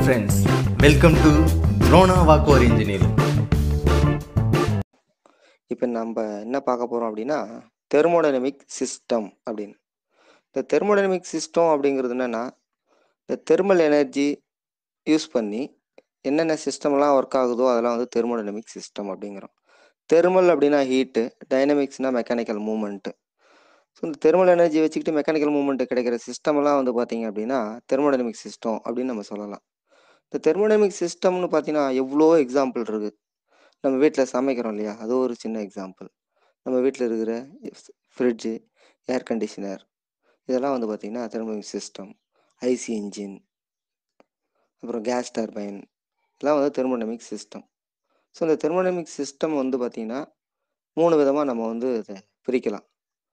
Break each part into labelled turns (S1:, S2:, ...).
S1: friends, welcome to Rona Vakor Engineering.
S2: இப்போ நம்ம என்ன பார்க்க போகிறோம் அப்படின்னா தெர்மோடைனமிக் சிஸ்டம் அப்படின்னு இந்த தெர்மோடைனமிக் சிஸ்டம் அப்படிங்கிறது என்னென்னா இந்த தெர்மல் எனர்ஜி யூஸ் பண்ணி என்னென்ன சிஸ்டம்லாம் ஒர்க் ஆகுதோ அதெல்லாம் வந்து தெர்மோடைனமிக் சிஸ்டம் அப்படிங்கிறோம் தெர்மல் அப்படின்னா ஹீட்டு டைனமிக்ஸ்னால் மெக்கானிக்கல் மூமெண்ட்டு ஸோ இந்த தெர்மல் எனர்ஜி வச்சுக்கிட்டு மெக்கானிக்கல் மூமெண்ட் கிடைக்கிற சிஸ்டம்லாம் வந்து பார்த்தீங்க அப்படின்னா தெர்மோடைனமிக் சிஸ்டம் அப்படின்னு நம்ம சொல்லலாம் இந்த தெர்மோடைனமிக் சிஸ்டம்னு பார்த்தீங்கன்னா எவ்வளோ எக்ஸாம்பிள் இருக்குது நம்ம வீட்டில் சமைக்கிறோம் இல்லையா அது ஒரு சின்ன எக்ஸாம்பிள் நம்ம வீட்டில் இருக்கிற ஃப்ரிட்ஜு ஏர் கண்டிஷனர் இதெல்லாம் வந்து பார்த்திங்கன்னா தெர்மோமிக் சிஸ்டம் ஐசி இன்ஜின் அப்புறம் கேஸ் டர்பைன் இதெல்லாம் வந்து தெர்மோடைனமிக் சிஸ்டம் ஸோ இந்த தெர்மோடைனமிக் சிஸ்டம் வந்து பார்த்திங்கன்னா மூணு விதமாக நம்ம வந்து இதை பிரிக்கலாம்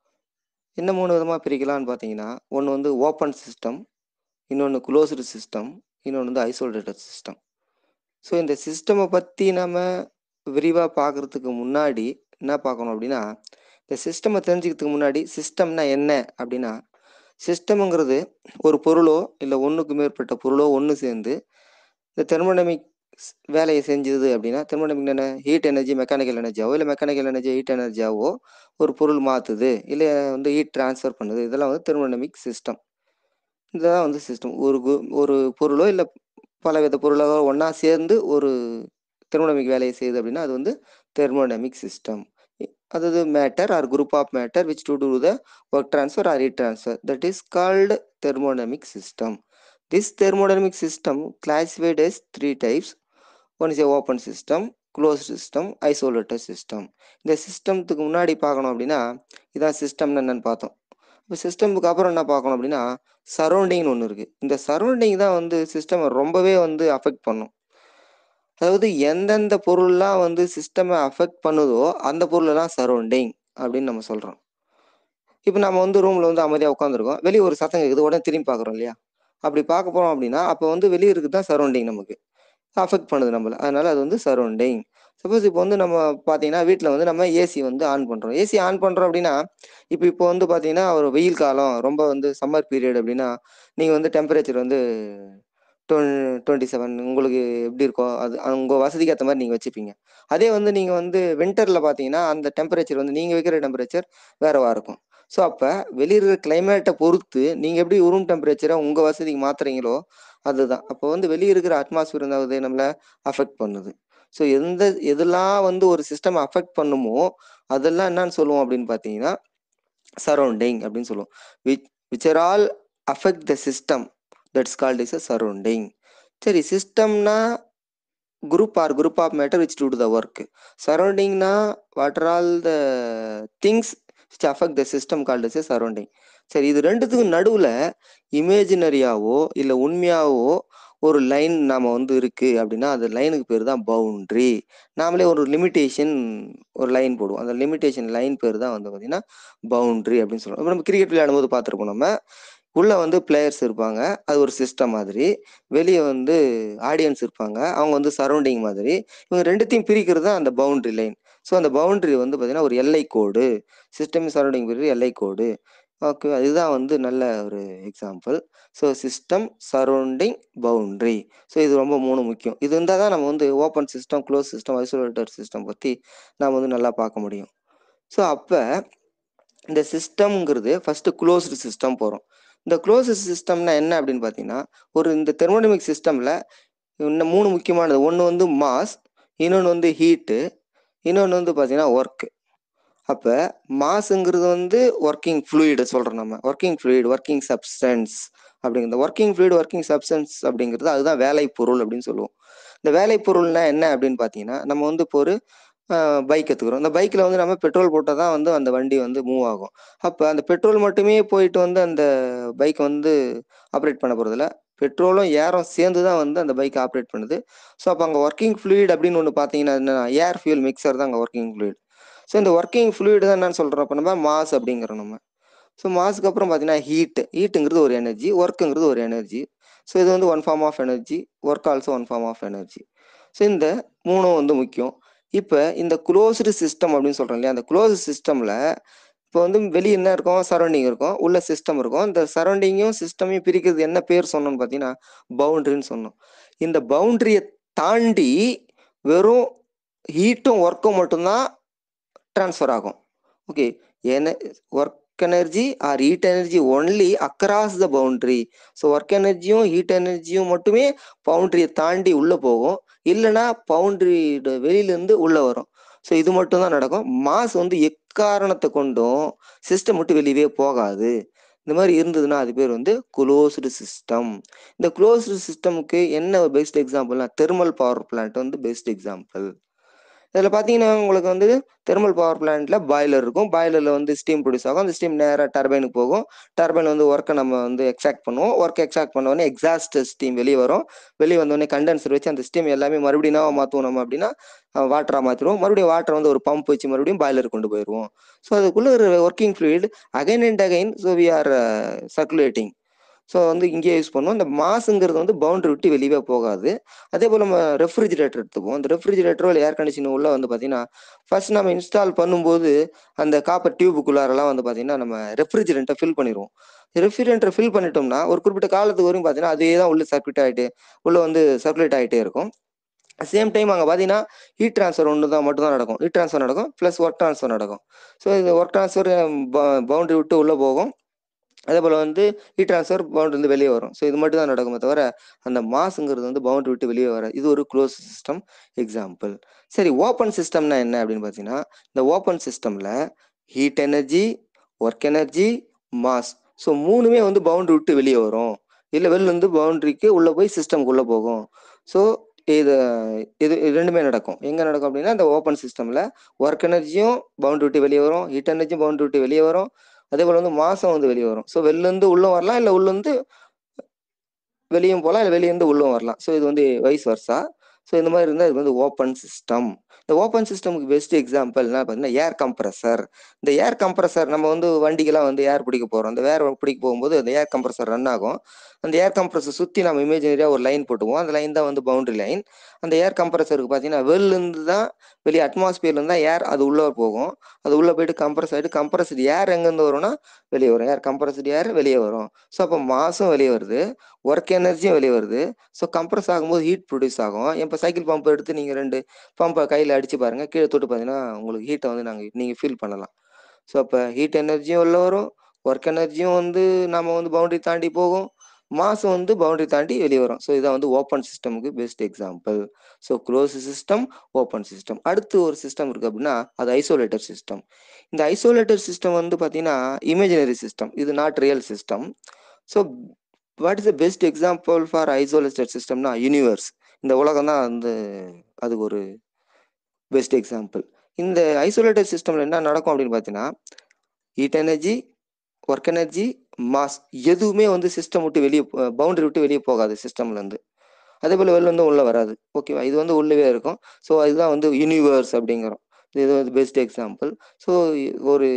S2: என்ன மூணு விதமாக பிரிக்கலாம்னு பார்த்தீங்கன்னா ஒன்று வந்து ஓப்பன் சிஸ்டம் இன்னொன்று க்ளோஸ்டு சிஸ்டம் இன்னொன்று வந்து ஐசோலேட்டட் சிஸ்டம் ஸோ இந்த சிஸ்டமை பற்றி நம்ம விரிவாக பார்க்குறதுக்கு முன்னாடி என்ன பார்க்கணும் அப்படின்னா இந்த சிஸ்டமை தெரிஞ்சுக்கிறதுக்கு முன்னாடி சிஸ்டம்னா என்ன அப்படின்னா சிஸ்டமுங்கிறது ஒரு பொருளோ இல்லை ஒன்றுக்கு மேற்பட்ட பொருளோ ஒன்று சேர்ந்து இந்த தெர்மோடமிக் வேலையை செஞ்சது அப்படின்னா தெர்மோடமிக் என்ன ஹீட் எனர்ஜி மெக்கானிக்கல் எனர்ஜியாவோ இல்லை மெக்கானிக்கல் எனர்ஜி ஹீட் எனர்ஜியாவோ ஒரு பொருள் மாற்றுது இல்லை வந்து ஹீட் ட்ரான்ஸ்ஃபர் பண்ணுது இதெல்லாம் வந்து தெர்மோடமிக் சிஸ்டம் இதெல்லாம் வந்து சிஸ்டம் ஒரு கு- ஒரு பொருளோ இல்லை பலவித பொருளாக ஒன்றா சேர்ந்து ஒரு தெர்மோடமிக் வேலையை செய்யுது அப்படின்னா அது வந்து தெர்மோடமிக் சிஸ்டம் அதாவது matter or group of matter which do do the work transfer or heat transfer that is called thermodynamic system this thermodynamic system classified as three types one is a open system close system isolated system இந்த சிஸ்டம்த்துக்கு முன்னாடி பார்க்கணும் அப்படின்னா இதான் சிஸ்டம்னு என்னன்னு பார்த்தோம் இப்போ சிஸ்டமுக்கு அப்புறம் என்ன பார்க்கணும் அப்படின்னா சரௌண்டிங்னு ஒன்று இருக்குது இந்த சரௌண்டிங் தான் வந்து சிஸ்டமை ரொம்பவே வந்து அஃபெக்ட் பண்ணும் அதாவது எந்தெந்த பொருள்லாம் வந்து சிஸ்டமை அஃபெக்ட் பண்ணுதோ அந்த பொருளெல்லாம் சரௌண்டிங் அப்படின்னு நம்ம சொல்கிறோம் இப்போ நம்ம வந்து ரூமில் வந்து அமைதியாக உட்காந்துருக்கோம் வெளியே ஒரு சத்தம் கேட்குது உடனே திரும்பி பார்க்குறோம் இல்லையா அப்படி பார்க்க போகிறோம் அப்படின்னா அப்போ வந்து வெளியே இருக்குது தான் சரௌண்டிங் நமக்கு அஃபெக்ட் பண்ணுது நம்மள அதனால அது வந்து சரௌண்டிங் சப்போஸ் இப்போ வந்து நம்ம பார்த்தீங்கன்னா வீட்டில் வந்து நம்ம ஏசி வந்து ஆன் பண்ணுறோம் ஏசி ஆன் பண்ணுறோம் அப்படின்னா இப்போ இப்போ வந்து பார்த்தீங்கன்னா ஒரு வெயில் காலம் ரொம்ப வந்து சம்மர் பீரியட் அப்படின்னா நீங்கள் வந்து டெம்பரேச்சர் வந்து டுவெண்ட்டி செவன் உங்களுக்கு எப்படி இருக்கோ அது உங்கள் வசதிக்கு ஏற்ற மாதிரி நீங்கள் வச்சுப்பீங்க அதே வந்து நீங்கள் வந்து வின்டரில் பார்த்தீங்கன்னா அந்த டெம்பரேச்சர் வந்து நீங்கள் வைக்கிற டெம்பரேச்சர் வேறவா இருக்கும் ஸோ அப்போ வெளியே இருக்கிற கிளைமேட்டை பொறுத்து நீங்கள் எப்படி ரூம் டெம்பரேச்சரை உங்கள் வசதிக்கு மாத்துறீங்களோ அதுதான் அப்போ வந்து வெளியே இருக்கிற அட்மாஸ்பியர் வந்து நம்மளை அஃபெக்ட் பண்ணுது ஸோ எந்த எதெல்லாம் வந்து ஒரு சிஸ்டம் அஃபெக்ட் பண்ணுமோ அதெல்லாம் என்னன்னு சொல்லுவோம் அப்படின்னு பார்த்தீங்கன்னா சரௌண்டிங் அப்படின்னு சொல்லுவோம் which which are all affect the system that's called is a surrounding சரி சிஸ்டம்னா group or group of matter which do do the work சரௌண்டிங்னா what are all the things which affect the system called is a surrounding சரி இது ரெண்டுத்துக்கும் நடுவில் இமேஜினரியாவோ இல்லை உண்மையாவோ ஒரு line நாம வந்து இருக்கு அப்படின்னா அந்த லைனுக்கு பேர் தான் பவுண்ட்ரி நாமளே ஒரு லிமிட்டேஷன் ஒரு லைன் போடுவோம் அந்த லிமிட்டேஷன் லைன் பேர் தான் வந்து பார்த்தீங்கன்னா பவுண்ட்ரி அப்படின்னு சொல்லுவோம் இப்போ நம்ம கிரிக்கெட் விளையாடும் போது பார்த்துருப்போம் நம்ம உள்ள வந்து பிளேயர்ஸ் இருப்பாங்க அது ஒரு சிஸ்டம் மாதிரி வெளியே வந்து ஆடியன்ஸ் இருப்பாங்க அவங்க வந்து சரௌண்டிங் மாதிரி இவங்க ரெண்டுத்தையும் பிரிக்கிறது தான் அந்த பவுண்டரி லைன் ஸோ அந்த பவுண்டரி வந்து பார்த்தீங்கன்னா ஒரு எல்லை கோடு சிஸ்டம் சரௌண்டிங் பிரிவு எல்லை கோடு ஓகே இதுதான் வந்து நல்ல ஒரு example so system surrounding boundary so இது ரொம்ப மூணு முக்கியம் இது இருந்தால் தான் நம்ம வந்து open system close system isolated system பற்றி நாம் வந்து நல்லா பார்க்க முடியும் ஸோ அப்போ இந்த சிஸ்டம்ங்கிறது ஃபஸ்ட்டு க்ளோஸ்டு சிஸ்டம் போகிறோம் இந்த க்ளோஸ்டு சிஸ்டம்னா என்ன அப்படின்னு பார்த்தீங்கன்னா ஒரு இந்த தெர்மோடமிக் சிஸ்டமில் இன்னும் மூணு முக்கியமானது ஒன்று வந்து மாஸ் இன்னொன்று வந்து ஹீட்டு இன்னொன்று வந்து பார்த்தீங்கன்னா ஒர்க்கு அப்போ மாஸுங்கிறது வந்து ஒர்க்கிங் ஃப்ளூயிடு சொல்கிறோம் நம்ம ஒர்க்கிங் ஃப்ளூயிட் ஒர்க்கிங் சப்ஸ்டன்ஸ் அப்படிங்கிறது ஒர்க்கிங் ஃப்ளூயிட் ஒர்க்கிங் சப்ஸ்டன்ஸ் அப்படிங்கிறது அதுதான் வேலை பொருள் அப்படின்னு சொல்லுவோம் இந்த வேலை பொருள்னா என்ன அப்படின்னு பார்த்தீங்கன்னா நம்ம வந்து இப்போ ஒரு பைக் எடுத்துக்கிறோம் இந்த பைக்கில் வந்து நம்ம பெட்ரோல் போட்டால் தான் வந்து அந்த வண்டி வந்து மூவ் ஆகும் அப்போ அந்த பெட்ரோல் மட்டுமே போயிட்டு வந்து அந்த பைக் வந்து ஆப்ரேட் பண்ண போகிறதில்ல பெட்ரோலும் ஏரும் சேர்ந்து தான் வந்து அந்த பைக் ஆப்ரேட் பண்ணுது ஸோ அப்போ அங்கே ஒர்க்கிங் ஃப்ளூயிட் அப்படின்னு ஒன்று பார்த்தீங்கன்னா என்னன்னா ஏர் ஃபியூல் மிக்சர் தான் அங்கே ஒர்க்கிங் ஃப்ளூயிட் ஸோ இந்த ஒர்க்கிங் ஃப்ளூயிட் தான் என்னன்னு சொல்கிறோம் அப்போ நம்ம மாஸ் அப்படிங்கிறோம் நம்ம ஸோ மாஸுக்கு அப்புறம் பார்த்தீங்கன்னா ஹீட் ஹீட்டுங்கிறது ஒரு எனர்ஜி ஒர்க்குங்கிறது ஒரு எனர்ஜி ஸோ இது வந்து one form of energy work also one form of energy so இந்த மூணும் வந்து முக்கியம் இப்போ இந்த க்ளோஸ்டு சிஸ்டம் அப்படின்னு சொல்கிறோம் இல்லையா அந்த க்ளோஸ்டு சிஸ்டமில் இப்போ வந்து வெளியே என்ன இருக்கும் சரௌண்டிங் இருக்கும் உள்ள சிஸ்டம் இருக்கும் இந்த சரௌண்டிங்கும் சிஸ்டமையும் பிரிக்கிறது என்ன பேர் சொன்னோம்னு பார்த்தீங்கன்னா பவுண்டரின்னு சொன்னோம் இந்த பவுண்டரியை தாண்டி வெறும் ஹீட்டும் ஒர்க்கும் மட்டும்தான் ட்ரான்ஸ்ஃபர் ஆகும் ஓகே என work energy or heat energy only across the boundary so work எனர்ஜியும் ஹீட் எனர்ஜியும் மட்டுமே பவுண்டரியை தாண்டி உள்ளே போகும் இல்லைன்னா பவுண்டரி வெளியிலேருந்து உள்ளே வரும் ஸோ இது மட்டும் தான் நடக்கும் மாஸ் வந்து எக்காரணத்தை கொண்டும் சிஸ்டம் விட்டு வெளியவே போகாது இந்த மாதிரி இருந்ததுன்னா அது பேர் வந்து குளோஸ்டு சிஸ்டம் இந்த குளோஸ்டு சிஸ்டமுக்கு என்ன பெஸ்ட் எக்ஸாம்பிள்னா தெர்மல் பவர் பிளான்ட் வந்து பெஸ்ட் எக்ஸாம்பிள் இதில் பார்த்தீங்கன்னா உங்களுக்கு வந்து தெர்மல் பவர் பிளான்ட்ல பாய்லர் இருக்கும் பாய்லரில் வந்து ஸ்டீம் ப்ரொடியூஸ் ஆகும் அந்த ஸ்டீம் நேராக டர்பைனுக்கு போகும் டர்பைன் வந்து ஒர்க்கை நம்ம வந்து எக்ஸாக்ட் பண்ணுவோம் ஒர்க் எக்ஸாக்ட் பண்ண உடனே எக்ஸாஸ்ட் ஸ்டீம் வெளியே வரும் வெளியே வந்தோடனே கண்டென்சர் வச்சு அந்த ஸ்டீம் எல்லாமே மறுபடியும் என்ன மாற்றுவோம் நம்ம அப்படின்னா வாட்டராக மாற்றிடுவோம் மறுபடியும் வாட்டர் வந்து ஒரு பம்ப் வச்சு மறுபடியும் பாய்லர் கொண்டு போயிடுவோம் ஸோ அதுக்குள்ள ஒரு working fluid again and again so we are circulating so வந்து இங்கே யூஸ் பண்ணுவோம் இந்த மாசுங்கிறது வந்து பவுண்டரி விட்டு வெளியே போகாது அதே போல் நம்ம ரெஃப்ரிஜிரேட்டர் எடுத்துப்போம் அந்த ரெஃப்ரிஜிரேட்டரோ இல்லை ஏர் கண்டிஷனர் உள்ள வந்து பார்த்தீங்கன்னா ஃபர்ஸ்ட் நம்ம இன்ஸ்டால் பண்ணும்போது அந்த காப்பர் டியூபுக்குள்ளாரெல்லாம் வந்து பார்த்தீங்கன்னா நம்ம ரெஃப்ரிஜிரண்ட்டை ஃபில் பண்ணிடுவோம் ரெஃப்ரிஜரண்ட்டை ஃபில் பண்ணிட்டோம்னா ஒரு குறிப்பிட்ட காலத்துக்கு வரையும் பார்த்தீங்கன்னா அதே தான் உள்ள சர்க்குலேட் ஆகிட்டு உள்ள வந்து சர்க்குலேட் ஆகிட்டே இருக்கும் சேம் டைம் அங்கே பார்த்தீங்கன்னா ஹீட் ட்ரான்ஸ்ஃபர் ஒன்று தான் மட்டும் தான் நடக்கும் ஹீட் ட்ரான்ஸ்ஃபர் நடக்கும் ப்ளஸ் ஒர்க் ட்ரான்ஸ்ஃபர் நடக்கும் ஸோ இது ஒர்க் ட்ரான்ஸ்ஃபர் பவுண்டரி விட்டு உள்ளே போகும் அதே போல் வந்து ஹீட் ட்ரான்ஸ்ஃபர் பவுண்டரி வந்து வெளியே வரும் ஸோ இது மட்டும் தான் நடக்குமே தவிர அந்த மாசுங்கிறது வந்து பவுண்டரி விட்டு வெளியே வர இது ஒரு க்ளோஸ் சிஸ்டம் எக்ஸாம்பிள் சரி ஓப்பன் சிஸ்டம்னா என்ன அப்படின்னு பார்த்தீங்கன்னா இந்த ஓப்பன் சிஸ்டமில் heat energy work energy mass so மூணுமே வந்து பவுண்டரி விட்டு வெளியே வரும் இல்லை வெளில இருந்து பவுண்டரிக்கு உள்ளே போய் சிஸ்டம்க்கு உள்ளே போகும் ஸோ இது இது இது ரெண்டுமே நடக்கும் எங்கே நடக்கும் அப்படின்னா இந்த ஓப்பன் சிஸ்டமில் ஒர்க் எனர்ஜியும் பவுண்டரி விட்டு வெளியே வரும் ஹீட் எனர்ஜியும் பவுண்டரி விட்டு வெளியே வரும் அதே போல் வந்து மாசம் வந்து வெளியே வரும் ஸோ வெளிலேருந்து உள்ளே வரலாம் இல்லை உள்ளேருந்து வெளியும் போகலாம் இல்லை வெளியேருந்து உள்ளே வரலாம் ஸோ இது வந்து வைஸ் வர்ஸா ஸோ இந்த மாதிரி இருந்தால் இது வந்து ஓப்பன் சிஸ்டம் இந்த ஓப்பன் சிஸ்டமுக்கு பெஸ்ட் எக்ஸாம்பிள் என்ன பார்த்தீங்கன்னா ஏர் கம்ப்ரஸர் இந்த ஏர் கம்ப்ரஸர் நம்ம வந்து வண்டிக்கெல்லாம் வந்து ஏர் பிடிக்க போகிறோம் அந்த ஏர் பிடிக்க போகும்போது அந்த ஏர் கம்ப்ரஸர் ரன் ஆகும் அந்த ஏர் கம்ப்ரஸர் சுற்றி நம்ம இமேஜினரியாக ஒரு லைன் போட்டுவோம் அந்த லைன் தான் வந்து பவுண்டரி லைன் அந்த ஏர் கம்ப்ரஸருக்கு பார்த்தீங்கன்னா வெளிலேருந்து தான் வெளியே அட்மாஸ்பியர்லேருந்து தான் ஏர் அது உள்ளே போகும் அது உள்ளே போயிட்டு கம்ப்ரஸ் ஆகிட்டு கம்ப்ரஸ்டு ஏர் எங்கேருந்து வரும்னா வெளியே வரும் ஏர் கம்ப்ரஸ்டு ஏர் வெளியே வரும் ஸோ அப்போ மாசும் வெளியே வருது ஒர்க் எனர்ஜியும் வெளியே வருது ஸோ கம்ப்ரஸ் ஆகும்போது ஹீட் ப்ரொடியூஸ் ஆகும் இப்போ சைக்கிள் பம்ப் எடுத்து நீங்கள் ரெண்டு பம்பை கையில் அடித்து பாருங்கள் கீழே தொட்டு பார்த்தீங்கன்னா உங்களுக்கு ஹீட்டை வந்து நாங்கள் நீங்கள் ஃபீல் பண்ணலாம் ஸோ அப்போ ஹீட் எனர்ஜியும் உள்ள வரும் ஒர்க் எனர்ஜியும் வந்து நம்ம வந்து பவுண்டரி தாண்டி போகும் மாசம் வந்து பவுண்டரி தாண்டி வெளியே வரும் ஸோ இதான் வந்து ஓப்பன் சிஸ்டமுக்கு best example so close system open system அடுத்து ஒரு சிஸ்டம் இருக்குது அப்படின்னா அது ஐசோலேட்டர் சிஸ்டம் இந்த ஐசோலேட்டர் சிஸ்டம் வந்து பார்த்தீங்கன்னா இமேஜினரி சிஸ்டம் இது not real system so what is the best example for isolated சிஸ்டம்னா யூனிவர்ஸ் இந்த உலகம் தான் வந்து அதுக்கு ஒரு பெஸ்ட் எக்ஸாம்பிள் இந்த ஐசோலேட்டட் சிஸ்டமில் என்ன நடக்கும் அப்படின்னு பார்த்தீங்கன்னா heat energy work energy mass எதுவுமே வந்து சிஸ்டம் விட்டு வெளியே பவுண்டரி விட்டு வெளியே போகாது சிஸ்டம்லேருந்து அதே போல் வெளில வந்து உள்ளே வராது ஓகேவா இது வந்து உள்ளவே இருக்கும் ஸோ இதுதான் வந்து யூனிவர்ஸ் அப்படிங்கிறோம் இது வந்து பெஸ்ட் எக்ஸாம்பிள் ஸோ ஒரு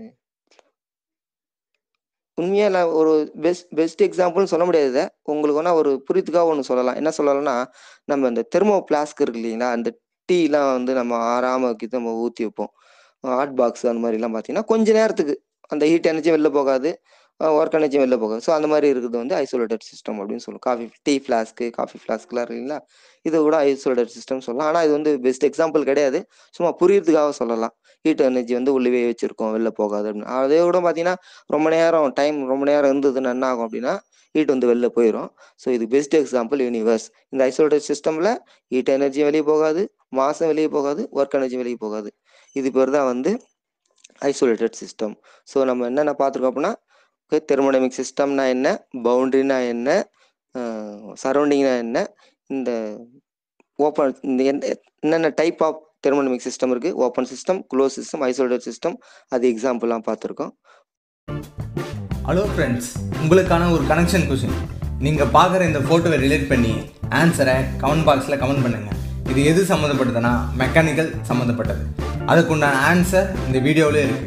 S2: உண்மையாக நான் ஒரு பெஸ்ட் பெஸ்ட் எக்ஸாம்பிள்னு சொல்ல முடியாது உங்களுக்கு வேணால் ஒரு புரித்துக்காக ஒன்று சொல்லலாம் என்ன சொல்லலாம்னா நம்ம இந்த தெர்மோ பிளாஸ்க் இருக்கு இல்லைங்களா அந்த டீலாம் வந்து நம்ம ஆறாமல் வைக்கிது நம்ம ஊற்றி வைப்போம் ஹாட் பாக்ஸ் அந்த மாதிரிலாம் பார்த்தீங்கன்னா கொஞ்ச நேரத்துக்கு அந்த ஹீட் எனர்ஜி வெளில போகாது ஒர்க் எனர்ஜி வெளில போகாது ஸோ அந்த மாதிரி இருக்குது வந்து ஐசோலேட்டட் சிஸ்டம் அப்படின்னு சொல்லுவோம் காஃபி டீ ஃப்ளாஸ்க்கு காஃபி ஃப்ளாஸ்க்குலாம் இருக்குங்களா இது கூட ஐசோலேட்டட் சிஸ்டம் சொல்லலாம் ஆனால் இது வந்து பெஸ்ட் எக்ஸாம்பிள் கிடையாது சும்மா புரியறதுக்காக சொல்லலாம் ஹீட் எனர்ஜி வந்து உள்ளவே வச்சிருக்கோம் வெளில போகாது அப்படின்னு அதே கூட பார்த்தீங்கன்னா ரொம்ப நேரம் டைம் ரொம்ப நேரம் இருந்ததுன்னா என்ன ஆகும் அப்படின்னா ஹீட் வந்து வெளில போயிடும் ஸோ இது பெஸ்ட் எக்ஸாம்பிள் யூனிவர்ஸ் இந்த ஐசோலேட்டட் சிஸ்டமில் ஹீட் எனர்ஜி வெளியே போகாது மாசம் வெளியே போகாது ஒர்க் எனர்ஜி வெளியே போகாது இது பேர் தான் வந்து ஐசோலேட்டட் சிஸ்டம் ஸோ நம்ம என்னென்ன பார்த்துருக்கோம் அப்படின்னா தெர்மோடைமிக் சிஸ்டம்னா என்ன பவுண்ட்ரினா என்ன சரௌண்டிங்னா என்ன இந்த ஓப்பன் இந்த எந்த என்னென்ன டைப் ஆஃப் தெர்மோடைமிக் சிஸ்டம் இருக்குது open system close system isolated system அது எக்ஸாம்பிள்லாம் பார்த்துருக்கோம்
S1: ஹலோ ஃப்ரெண்ட்ஸ் உங்களுக்கான ஒரு கனெக்ஷன் கொஷின் நீங்கள் பார்க்குற இந்த ஃபோட்டோவை ரிலேட் பண்ணி ஆன்சரை கமெண்ட் பாக்ஸில் கமெண்ட் பண்ணுங்கள் இது எது சம்மந்தப்பட்டதுன்னா மெக்கானிக்கல் சம்மந்தப்பட்டது அதுக்குண்டான ஆன்சர் இந்த வீடியோவிலே இருக்குது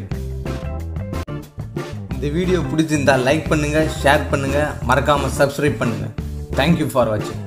S1: இந்த வீடியோ பிடிச்சிருந்தா லைக் பண்ணுங்கள் ஷேர் பண்ணுங்கள் மறக்காமல் சப்ஸ்கிரைப் பண்ணுங்கள் தேங்க்யூ ஃபார் வாட்சிங்